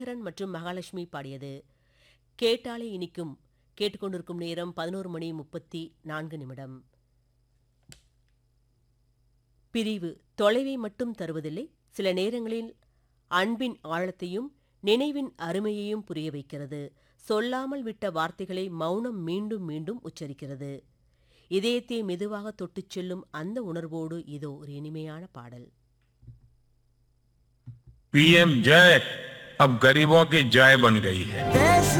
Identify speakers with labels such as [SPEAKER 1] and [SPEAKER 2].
[SPEAKER 1] ஹரன் மற்றும் மகாலட்சுமி பாடியது கேட்டாலே இனிக்கும் கேட்டுக்கொண்டிருக்கும் நேரம் பதினோரு மணி முப்பத்தி நான்கு நிமிடம் பிரிவு தொலைவை மட்டும் தருவதில்லை சில நேரங்களில் அன்பின் ஆழத்தையும் நினைவின் அருமையையும் புரிய வைக்கிறது சொல்லாமல் விட்ட வார்த்தைகளை மௌனம் மீண்டும் மீண்டும் உச்சரிக்கிறது இதயத்தை மெதுவாக தொட்டுச் செல்லும் அந்த உணர்வோடு இதோ ஒரு இனிமையான பாடல்
[SPEAKER 2] पीएम जय अब गरीबों की जय बन गई है
[SPEAKER 3] देश